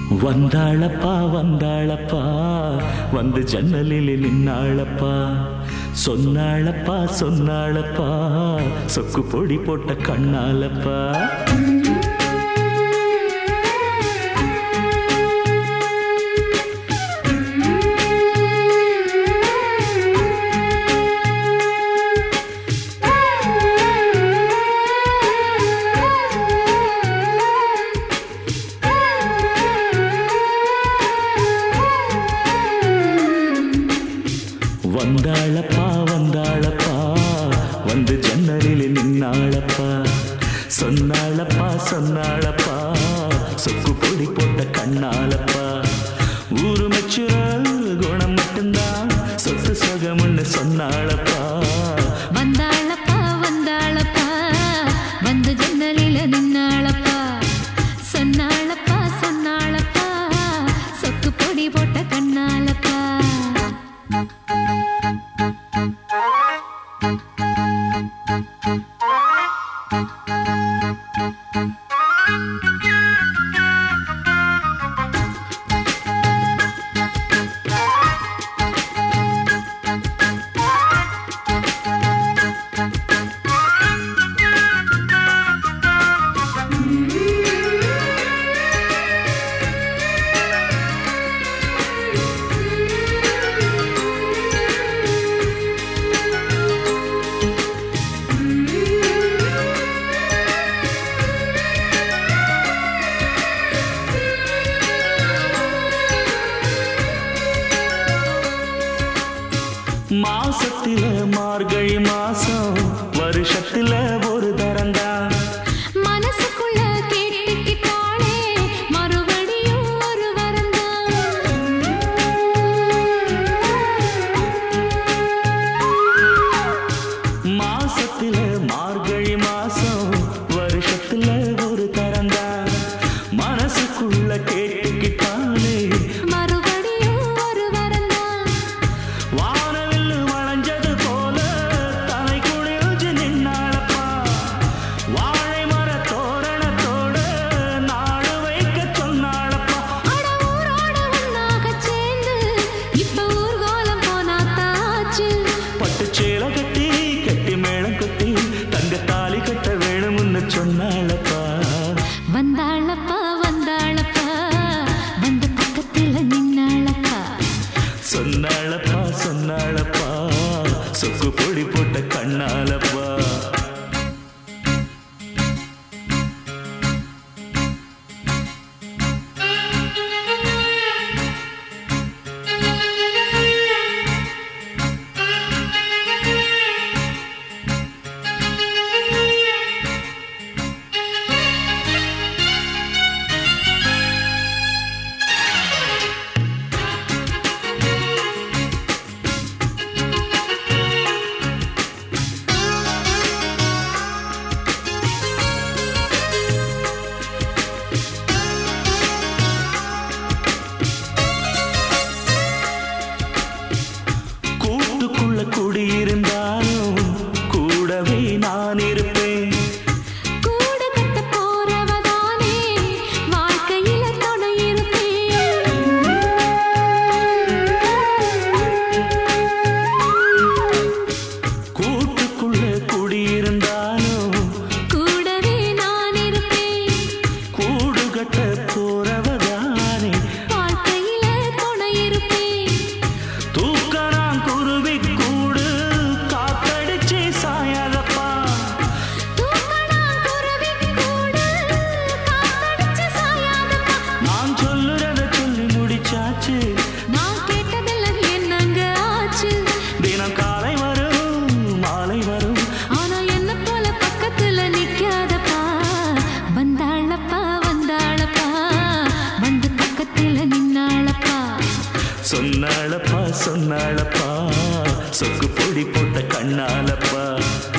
வந்தாளப்பா வந்தாளப்பா வந்து ஜன்னலில் நின்னாளப்பா சொன்னாளப்பா சொன்னாளப்பா சொக்கு பொடி போட்ட கண்ணாலப்பா வந்தாளப்பா வந்தாளப்பா வந்து ஜன்னலில் நின்னாளப்பா சொன்னாளப்பா சொன்னாளப்பா சொக்கு பொடி போட்ட கண்ணாலப்பா ஊரு மெச்சுற குணம் மட்டும்தான் சொத்து சொகம்னு சொன்னாளப்பா வந்தாளப்பா வந்தாளப்பா வந்து ஜன்னலில நின்னாளப்பா சொன்னாளப்பா சொன்னாளப்பா சொக்கு பொடி போட்ட கண்ணாலப்பா மாசத்தில மார்கழி மாசம் வருஷத்துல ஒரு தரந்தான் மனசுக்குள்ள கேட்டுக்கிட்டாளே மறுபடியும் ஒரு வரந்தான் மாசத்தில மார்கழி மாசம் வருஷத்துல ஒரு தரந்தான் மனசுக்குள்ள கேட்டுக்கிட்டாலே மறுபடியும் ஒரு வரந்தான் வானவில் வளைஞ்சது போல தலை குளிர்ந்து நின்னாளப்பா வாழை மர தோரணத்தோட நாடு வைக்க சொன்னாளப்பா அட ஊரோட ஒண்ணாகச் சேர்ந்து இப்ப ஊர்கோலம் போனாத்தாச்சு பட்டு சேலை கட்டி கட்டி மேளம் கட்டி தங்க தாலி கட்ட வேணும்னு சொன்னாளப்பா வந்தாளப்பா வந்தாளப்பா வந்து பக்கத்துல நின்னாளப்பா சொன்னாளப்பா சொன்னாளப்பா சொக்கு பொடி போட்ட கண்ணாலப்பா கூட்டுக்குள்ள குடியிருந்தாலும் கூடவே நான் இருப்பேன் கூடு கட்ட போறவதானே வாழ்க்கையில துணை கூட்டுக்குள்ள குடியிருந்தாலும் கூடவே நான் இருப்பேன் கூடு கட்ட போறவதானே வாழ்க்கையில துணை இருப்பேன் தூக்கணாம் குருவி கூடு காத்தடிச்சு சாயாதப்பா தூக்கணா குருவி கூடு காத்தடிச்சு சாயாதப்பா நான் சொல்லுறத சொல்லி முடிச்சாச்சு நான் கேட்டதெல்லாம் என்னங்க ஆச்சு தினம் காலை வரும் மாலை வரும் ஆனா என்ன போல பக்கத்துல நிக்காதப்பா வந்தாளப்பா வந்தாளப்பா வந்து பக்கத்துல நின்னாளப்பா சொன்னாளப்பா சொன்னாளப்பா சொக்கு பொடி போட்ட கண்ணாலப்பா